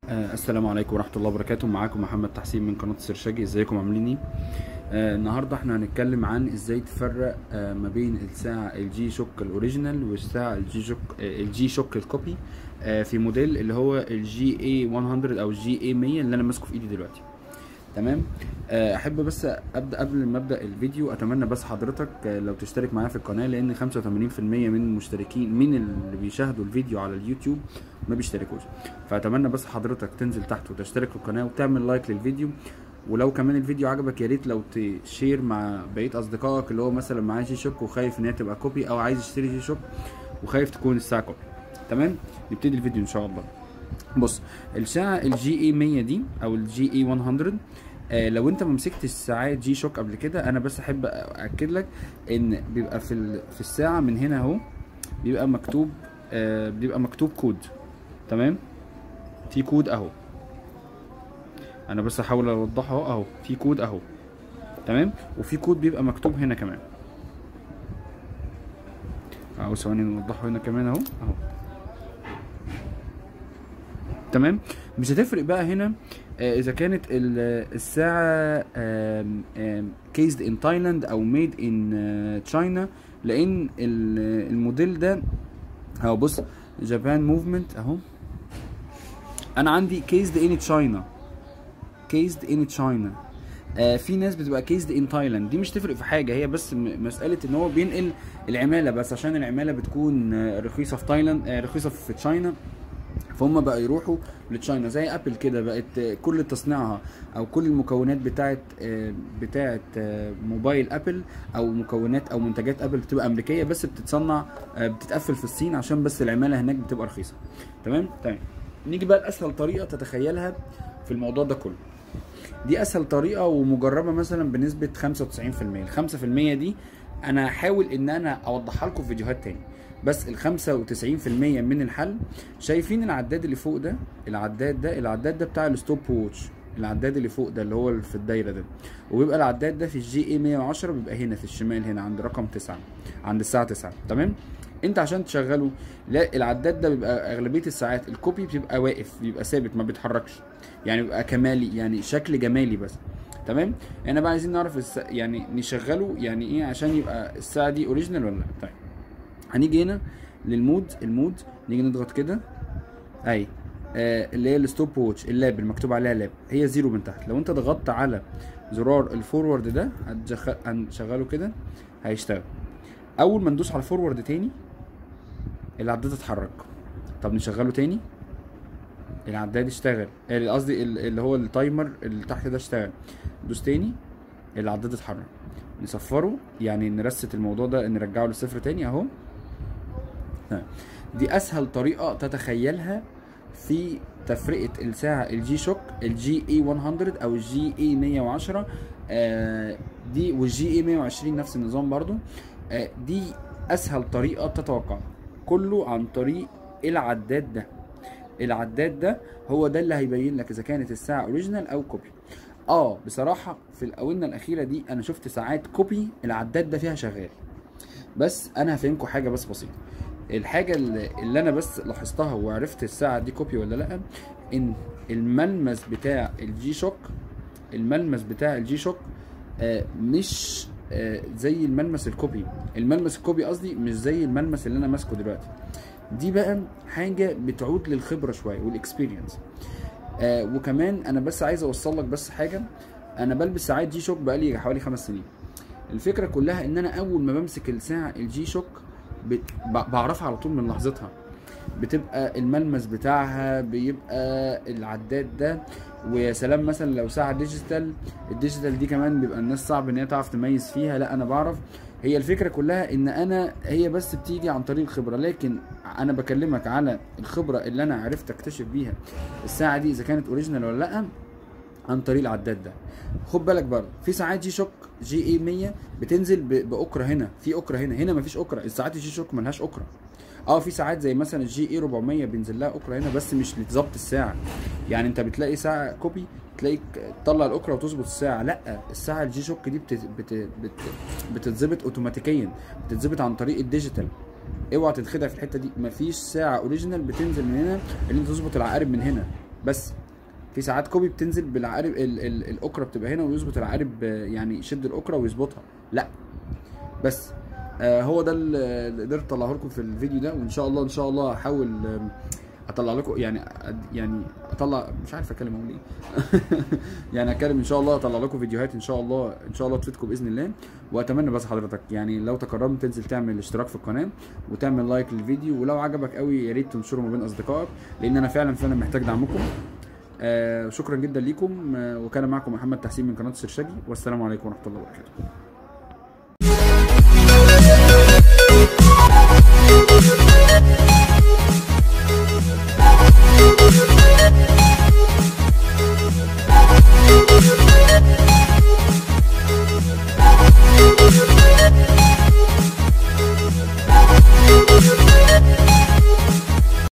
آه السلام عليكم ورحمة الله وبركاته معاكم محمد تحسين من قناة السرشاجي ازيكم عاملين ايه؟ آه النهاردة احنا هنتكلم عن ازاي تفرق آه ما بين الساعة الجي شوك الاوريجينال والساعة الجي شوك آه الجي شوك الكوبي آه في موديل اللي هو الجي اي 100 او الجي اي 100 اللي انا ماسكه في ايدي دلوقتي تمام آه، احب بس ابدا قبل ما ابدا الفيديو اتمنى بس حضرتك آه، لو تشترك معايا في القناه لان 85% من المشتركين من اللي بيشاهدوا الفيديو على اليوتيوب ما بيشتركوش فاتمنى بس حضرتك تنزل تحت وتشترك في القناه وتعمل لايك للفيديو ولو كمان الفيديو عجبك يا ريت لو تشير مع بقيه اصدقائك اللي هو مثلا معاه جي شوك وخايف ان هي تبقى كوبي او عايز يشتري جي شوك وخايف تكون الساعه كوبي تمام نبتدي الفيديو ان شاء الله بص الساعه الجي اي 100 دي او الجي اي 100 آه لو انت ما مسكتش ساعات جي شوك قبل كده انا بس احب اكد لك ان بيبقى في ال- في الساعه من هنا اهو بيبقى مكتوب آه بيبقى مكتوب كود تمام في كود اهو انا بس احاول اوضحه اهو اهو في كود اهو تمام وفي كود بيبقى مكتوب هنا كمان اهو ثواني نوضحه هنا كمان اهو اهو تمام مش هتفرق بقى هنا آه، اذا كانت ال- الساعه كيزد ان تايلاند او ميد ان تشاينا لان ال- الموديل ده اهو بص جابان موفمنت اهو انا عندي كيزد ان تشاينا كيزد ان تشاينا في ناس بتبقى كيزد ان تايلاند دي مش تفرق في حاجه هي بس م- مساله ان هو بينقل العماله بس عشان العماله بتكون آه، رخيصه في تايلاند آه، رخيصه في تشاينا فهم بقى يروحوا لتشاينا زي ابل كده بقت آه، كل تصنيعها او كل المكونات بتاعت آه، بتاعت آه، موبايل ابل او مكونات او منتجات ابل بتبقى امريكيه بس بتتصنع آه، بتتقفل في الصين عشان بس العماله هناك بتبقى رخيصه تمام تمام نيجي بقى لاسهل طريقه تتخيلها في الموضوع ده كله دي اسهل طريقه ومجربه مثلا بنسبه 95% ال 5% دي انا هحاول ان انا اوضحها لكم في فيديوهات تاني بس ال 95% من الحل شايفين العداد اللي فوق ده العداد ده العداد ده بتاع الستوب ووتش العداد اللي فوق ده اللي هو اللي في الدايره ده وبيبقى العداد ده في الجي اي 110 بيبقى هنا في الشمال هنا عند رقم 9 عند الساعه 9 تمام انت عشان تشغله لا العداد ده بيبقى اغلبيه الساعات الكوبي بتبقى واقف بيبقى ثابت ما بيتحركش يعني بيبقى كمالي يعني شكل جمالي بس تمام احنا بقى عايزين نعرف الس... يعني نشغله يعني ايه عشان يبقى الساعه دي اوريجينال ولا لا طيب هنيجي هنا للمود المود نيجي نضغط كده اي آه اللي هي الستوب ووتش اللاب المكتوب عليها لاب هي زيرو من تحت لو انت ضغطت على زرار الفورورد ده هتشغل هنشغله كده هيشتغل اول ما ندوس على فورورد تاني العداد اتحرك طب نشغله تاني العداد اشتغل آه، قصدي ال- اللي هو التايمر اللي تحت ده اشتغل دوس تاني العداد اتحرك نصفره يعني نرست الموضوع ده نرجعه للصفر تاني اهو تمام. دي اسهل طريقه تتخيلها في تفرقه الساعه الجي شوك الجي اي 100 او الجي اي 110 آه دي والجي اي 120 نفس النظام برضو آه دي اسهل طريقه تتوقع كله عن طريق العداد ده العداد ده هو ده اللي هيبين لك اذا كانت الساعه اوريجينال او كوبي اه بصراحه في الاونه الاخيره دي انا شفت ساعات كوبي العداد ده فيها شغال بس انا هفهمكم حاجه بس بسيطه الحاجه اللي, اللي انا بس لاحظتها وعرفت الساعه دي كوبي ولا لا ان الملمس بتاع الجي شوك الملمس بتاع الجي شوك آه مش آه زي الملمس الكوبي الملمس الكوبي قصدي مش زي الملمس اللي انا ماسكه دلوقتي دي بقى حاجه بتعود للخبره شويه والاكسبيرينس آه وكمان انا بس عايز اوصل لك بس حاجه انا بلبس ساعات جي شوك بقالي حوالي خمس سنين الفكره كلها ان انا اول ما بمسك الساعه الجي شوك ب- ب- بعرفها على طول من لحظتها بتبقى الملمس بتاعها بيبقى العداد ده ويا سلام مثلا لو ساعه ديجيتال الديجيتال دي كمان بيبقى الناس صعب ان هي تعرف تميز فيها لا انا بعرف هي الفكره كلها ان انا هي بس بتيجي عن طريق الخبره لكن انا بكلمك على الخبره اللي انا عرفت اكتشف بيها الساعه دي اذا كانت اوريجينال ولا لا عن طريق العداد ده خد بالك برضه في ساعات جي شوك جي اي 100 بتنزل ب- باكره هنا في اوكرا هنا هنا مفيش اوكرا الساعات الجي شوك ملهاش اوكرا اه في ساعات زي مثلا الجي اي 400 بينزل لها اوكرا هنا بس مش لظبط الساعه يعني انت بتلاقي ساعه كوبي تلاقيك تطلع الاوكرا وتظبط الساعه لا الساعه الجي شوك دي بت... بت... بت... بتتظبط اوتوماتيكيا بتتظبط عن طريق الديجيتال اوعى تتخدع في الحته دي مفيش ساعه اوريجينال بتنزل من هنا اللي انت تظبط العقارب من هنا بس في ساعات كوبي بتنزل بالعقارب ال ال الاكره بتبقى هنا ويظبط العقارب آه، يعني يشد الاكره ويظبطها لا بس آه هو ده اللي اللي قدرت اطلعه لكم في الفيديو ده وان شاء الله ان شاء الله هحاول آم، اطلع لكم يعني أد- يعني اطلع مش عارف اتكلم اقول ايه يعني اتكلم ان شاء الله اطلع لكم فيديوهات ان شاء الله ان شاء الله تفيدكم باذن الله واتمنى بس حضرتك يعني لو تكرمت تنزل تعمل اشتراك في القناه وتعمل لايك للفيديو ولو عجبك قوي يا ريت تنشره ما بين اصدقائك لان انا فعلا فعلا محتاج دعمكم آه شكرا جدا ليكم آه وكان معكم محمد تحسين من قناه السرشاجي والسلام عليكم ورحمه الله وبركاته